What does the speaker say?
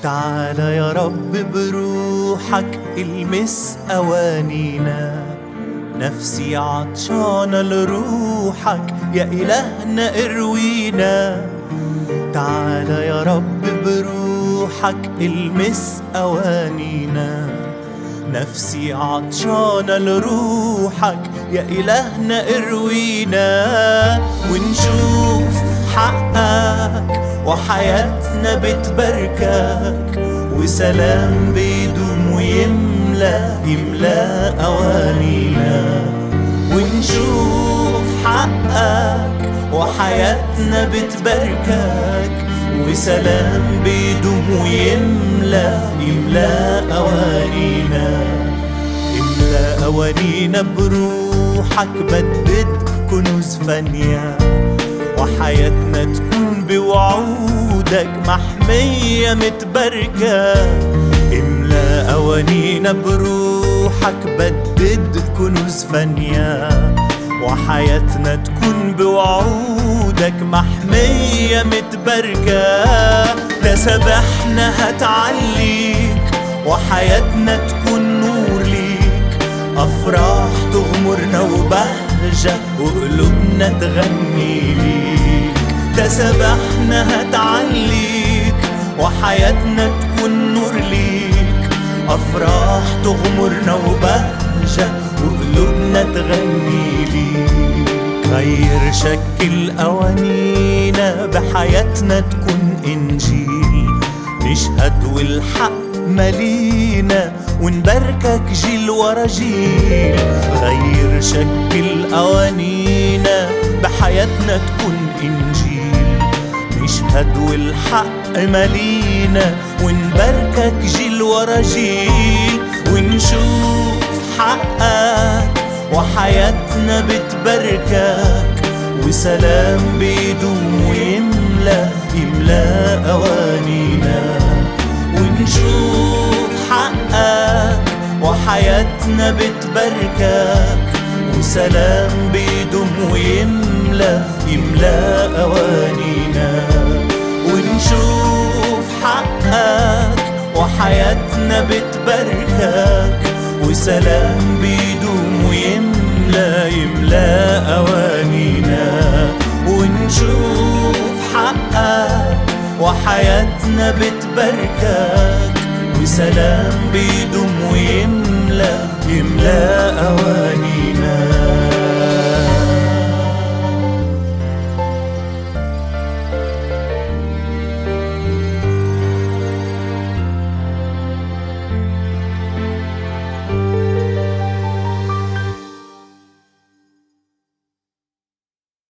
تعالى يا رب بروحك المس أوانينا نفسي عطشانة لروحك يا إلهنا اروينا تعالى يا رب بروحك المس أوانينا نفسي عطشانة لروحك يا إلهنا اروينا ونشوف حقك وحياتنا بتباركك وسلام بيدوم ويملى يملى أوانينا ونشوف حقك وحياتنا بتباركك وسلام بيدوم ويملى يملى أوانينا املى أوانينا بروحك بدد كنوز فانية وحياتنا تكون بوعودك محمية متباركة املى أوانينا بروحك بدد كنوز فانية وحياتنا تكون بوعودك محمية متباركة تسبحنا هتعليك وحياتنا تكون نور ليك أفراح تغمرنا وبهجة وقلوبنا تغني ليك تسبحنا هتعليك وحياتنا تكون نور ليك أفراح تغمرنا وبهجة وقلوبنا تغني ليك غير شكل أوانينا بحياتنا تكون إنجيل نشهد والحق ملينا ونباركك جيل ورا جيل غير شكل أوانينا بحياتنا تكون إنجيل نشهد والحق ملينا ونباركك جيل ورا جيل ونشوف حقك وحياتنا بتباركك وسلام بيدوم ويملى يملى أوانينا ونشوف حقك وحياتنا بتباركك وسلام بيدوم ويملى يملى أوانينا ونشوف حقك وحياتنا بتباركك وسلام بيدوم ويملى يملى أوانينا ونشوف حقك وحياتنا بتباركك وسلام بيدوم ويملى يملى أوانينا